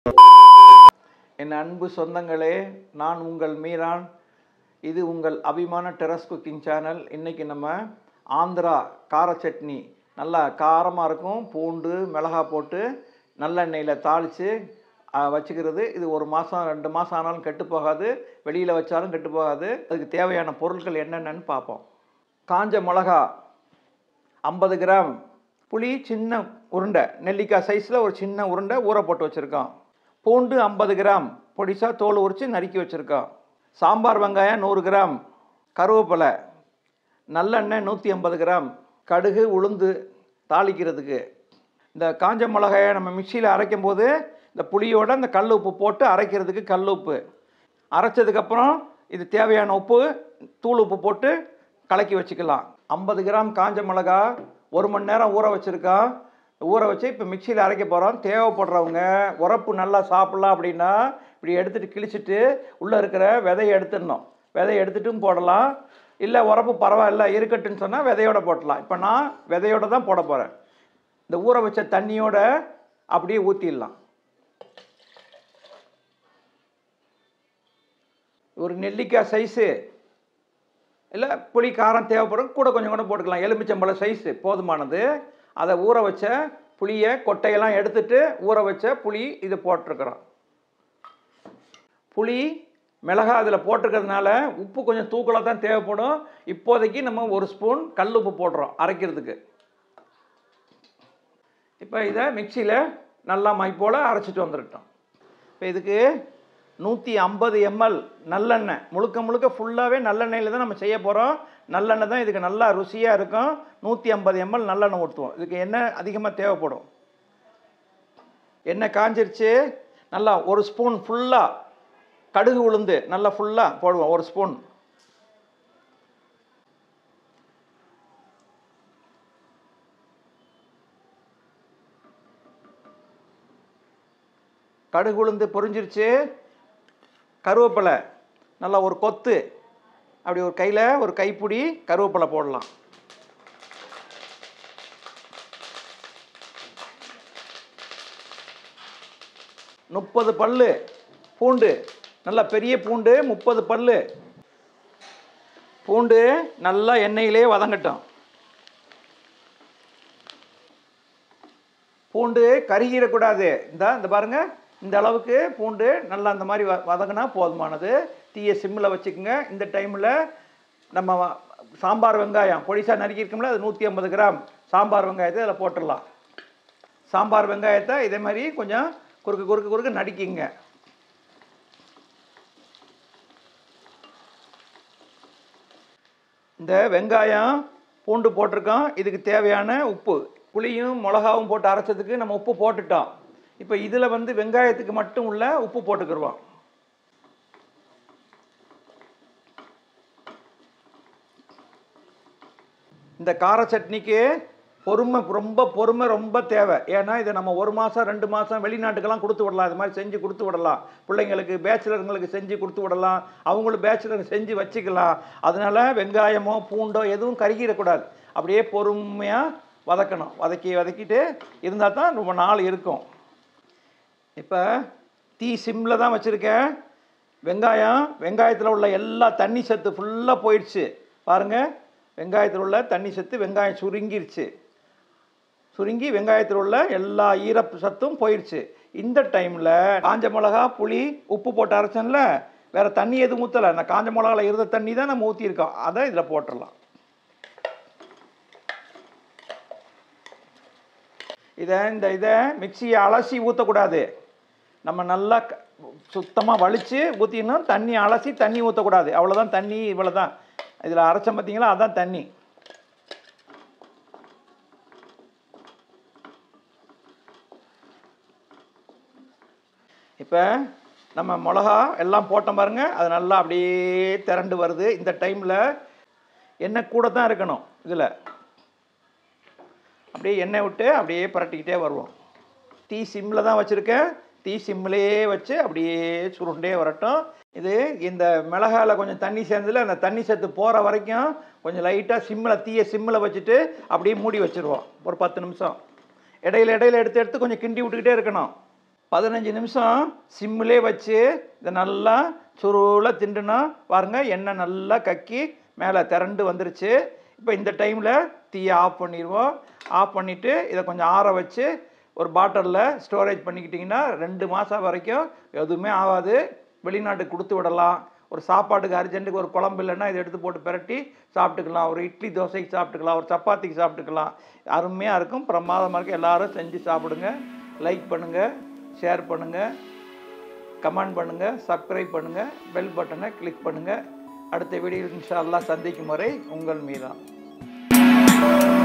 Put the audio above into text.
என் அன்பு சொந்தங்களே நான் உங்கள் மீரான் இது உங்கள் அபிமான டெரஸ் குக்கிங் சேனல் இன்றைக்கி நம்ம ஆந்திரா கார சட்னி நல்லா காரமாக இருக்கும் பூண்டு மிளகா போட்டு நல்லெண்ணெயில் தாளித்து வச்சுக்கிறது இது ஒரு மாதம் ரெண்டு மாதம் ஆனாலும் கெட்டு போகாது வெளியில் வச்சாலும் கெட்டு போகாது அதுக்கு தேவையான பொருட்கள் என்னென்னு பார்ப்போம் காஞ்ச மிளகா ஐம்பது கிராம் புளி சின்ன உருண்டை நெல்லிக்காய் சைஸில் ஒரு சின்ன உருண்டை ஊற போட்டு வச்சுருக்கோம் பூண்டு ஐம்பது கிராம் பொடிசாக தோல் உரித்து நறுக்கி வச்சுருக்கோம் சாம்பார் வெங்காயம் நூறு கிராம் கருவேப்பிலை நல்லெண்ணெய் நூற்றி ஐம்பது கிராம் கடுகு உளுந்து தாளிக்கிறதுக்கு இந்த காஞ்ச மிளகாயை நம்ம மிக்சியில் அரைக்கும் போது இந்த புளியோட இந்த கல் உப்பு போட்டு அரைக்கிறதுக்கு கல் உப்பு அரைச்சதுக்கப்புறம் இது தேவையான உப்பு தூள் உப்பு போட்டு கலக்கி வச்சுக்கலாம் ஐம்பது கிராம் காஞ்ச மிளகா ஒரு மணி நேரம் ஊற வச்சுருக்கோம் ஊற வச்சு இப்போ மிக்சியில் அரைக்க போகிறோம் தேவைப்படுறவங்க உரப்பு நல்லா சாப்பிட்லாம் அப்படின்னா இப்படி எடுத்துகிட்டு கிழிச்சிட்டு உள்ளே இருக்கிற விதையை எடுத்துடணும் விதையை எடுத்துட்டும் போடலாம் இல்லை உரப்பு பரவாயில்ல இருக்கட்டுன்னு சொன்னால் விதையோட போட்டலாம் இப்போ நான் விதையோட தான் போட போகிறேன் இந்த ஊற வச்ச தண்ணியோட அப்படியே ஊற்றிடலாம் ஒரு நெல்லிக்காய் சைஸு இல்லை புளி காரம் தேவைப்படும் கூட கொஞ்சம் கூட போட்டுக்கலாம் எலுமிச்சம்பழம் சைஸு போதுமானது அதை ஊற வச்ச புளியை கொட்டையெல்லாம் எடுத்துட்டு ஊற வச்ச புளி இது போட்டிருக்கிறோம் புளி மிளகா அதில் போட்டிருக்கிறதுனால உப்பு கொஞ்சம் தூக்கலாக தான் தேவைப்படும் இப்போதைக்கு நம்ம ஒரு ஸ்பூன் கல் உப்பு போடுறோம் அரைக்கிறதுக்கு இப்போ இதை மிக்சியில் நல்லா மை போல் அரைச்சிட்டு வந்துருட்டோம் இப்போ இதுக்கு நூற்றி ஐம்பது எம்எல் நல்லெண்ணெய் முழுக்க முழுக்க ஃபுல்லாகவே நல்லெண்ணெயில் தான் நம்ம செய்ய போகிறோம் நல்லெண்ணெய் தான் இதுக்கு நல்லா ருசியாக இருக்கும் நூற்றி ஐம்பது எம்எல் நல்லெண்ணெய் ஊற்றுவோம் இதுக்கு எண்ணெய் அதிகமாக தேவைப்படும் எண்ணெய் காஞ்சிருச்சு நல்லா ஒரு ஸ்பூன் ஃபுல்லாக கடுகு உளுந்து நல்லா ஃபுல்லாக போடுவோம் ஒரு ஸ்பூன் கடுகு உளுந்து பொரிஞ்சிருச்சு கருவேப்பிலை நல்லா ஒரு கொத்து அப்படி ஒரு கையில் ஒரு கைப்பிடி கருவேப்பிலை போடலாம் முப்பது பல்லு பூண்டு நல்லா பெரிய பூண்டு முப்பது பல்லு பூண்டு நல்லா எண்ணெயிலே வதங்கட்டும் பூண்டு கருகிடக்கூடாது இந்த இந்த பாருங்க இந்த அளவுக்கு பூண்டு நல்லா அந்த மாதிரி வ வதங்கினா போதுமானது தீயை சிம்மில் வச்சுக்கோங்க இந்த டைமில் நம்ம வ- சாம்பார் வெங்காயம் பொடிசாக நறுக்கியிருக்கோம்ல அது நூற்றி ஐம்பது கிராம் சாம்பார் வெங்காயத்தை அதில் போட்டுடலாம் சாம்பார் வெங்காயத்தை இதே மாதிரி கொஞ்சம் குறுக்கு குறுக்கு குறுக்கு நடிக்கிங்க இந்த வெங்காயம் பூண்டு போட்டிருக்கோம் இதுக்கு தேவையான உப்பு புளியும் மிளகாவும் போட்டு அரைச்சதுக்கு நம்ம உப்பு போட்டுட்டோம் இப்போ இதில் வந்து வெங்காயத்துக்கு மட்டும் உள்ள உப்பு போட்டுக்கிடுவோம் இந்த கார சட்னிக்கு பொறுமை ரொம்ப பொறுமை ரொம்ப தேவை ஏன்னா இதை நம்ம ஒரு மாதம் ரெண்டு மாதம் வெளிநாட்டுக்கெல்லாம் கொடுத்து விடலாம் இது மாதிரி செஞ்சு கொடுத்து விடலாம் பிள்ளைங்களுக்கு பேச்சுலருங்களுக்கு செஞ்சு கொடுத்து விடலாம் அவங்களும் பேச்சுலர் செஞ்சு வச்சுக்கலாம் அதனால வெங்காயமோ பூண்டோ எதுவும் கருகிடக்கூடாது அப்படியே பொறுமையாக வதக்கணும் வதக்கி வதக்கிட்டு இருந்தால் தான் ரொம்ப நாள் இருக்கும் இப்போ தீ சிம்மில் தான் வச்சுருக்கேன் வெங்காயம் வெங்காயத்தில் உள்ள எல்லா தண்ணி சத்து ஃபுல்லாக போயிடுச்சு பாருங்கள் வெங்காயத்தில் உள்ள தண்ணி சத்து வெங்காயம் சுருங்கிருச்சு சுருங்கி வெங்காயத்தில் உள்ள எல்லா ஈரப்பு சத்தும் போயிடுச்சு இந்த டைமில் காஞ்ச மிளகா புளி உப்பு போட்டு அரைச்சேன்ல வேறு தண்ணி எதுவும் ஊற்றலை அந்த காஞ்ச மிளகாவில் இருந்த தண்ணி தான் நம்ம ஊற்றிருக்கோம் அதை இதில் போட்டுடலாம் இதை இந்த இதை மிக்சியை அலசி ஊற்றக்கூடாது நம்ம நல்லா சுத்தமாக வலித்து ஊற்றிடணும் தண்ணி அலசி தண்ணி ஊற்றக்கூடாது அவ்வளோதான் தண்ணி இவ்வளோ தான் இதில் அரைச்சம் பார்த்தீங்களா அதான் தண்ணி இப்போ நம்ம மிளகா எல்லாம் போட்டோம் பாருங்க அது நல்லா அப்படியே திரண்டு வருது இந்த டைமில் எண்ணெய் கூட தான் இருக்கணும் இதில் அப்படியே எண்ணெய் விட்டு அப்படியே பரட்டிக்கிட்டே வருவோம் தீ சிம்மில் தான் வச்சுருக்கேன் தீ சிம்மிலேயே வச்சு அப்படியே சுருண்டே வரட்டும் இது இந்த மிளகாவில் கொஞ்சம் தண்ணி சேர்ந்ததில் அந்த தண்ணி சேர்த்து போகிற வரைக்கும் கொஞ்சம் லைட்டாக சிம்மில் தீயை சிம்மில் வச்சுட்டு அப்படியே மூடி வச்சுருவோம் ஒரு பத்து நிமிஷம் இடையில இடையில எடுத்து எடுத்து கொஞ்சம் கிண்டி விட்டுக்கிட்டே இருக்கணும் பதினஞ்சு நிமிஷம் சிம்மிலே வச்சு இதை நல்லா சுருளாக திண்டுனா பாருங்கள் எண்ணெய் நல்லா கக்கி மேலே திரண்டு வந்துருச்சு இப்போ இந்த டைமில் தீயை ஆஃப் பண்ணிடுவோம் ஆஃப் பண்ணிவிட்டு இதை கொஞ்சம் ஆற வச்சு ஒரு பாட்டிலில் ஸ்டோரேஜ் பண்ணிக்கிட்டிங்கன்னா ரெண்டு மாதம் வரைக்கும் எதுவுமே ஆகாது வெளிநாட்டுக்கு கொடுத்து விடலாம் ஒரு சாப்பாட்டுக்கு அர்ஜென்ட்டுக்கு ஒரு குழம்பு இல்லைன்னா இதை எடுத்து போட்டு பிரட்டி சாப்பிட்டுக்கலாம் ஒரு இட்லி தோசைக்கு சாப்பிட்டுக்கலாம் ஒரு சப்பாத்திக்கு சாப்பிட்டுக்கலாம் அருமையாக இருக்கும் பிரமாதமாக இருக்கும் எல்லாரும் செஞ்சு சாப்பிடுங்க லைக் பண்ணுங்கள் ஷேர் பண்ணுங்கள் கமெண்ட் பண்ணுங்கள் சப்ஸ்கிரைப் பண்ணுங்கள் பெல் பட்டனை கிளிக் பண்ணுங்கள் அடுத்த வீடியோ இன்ஷா அல்லாஹ் சந்திக்கும் வரை உங்கள் மீதான்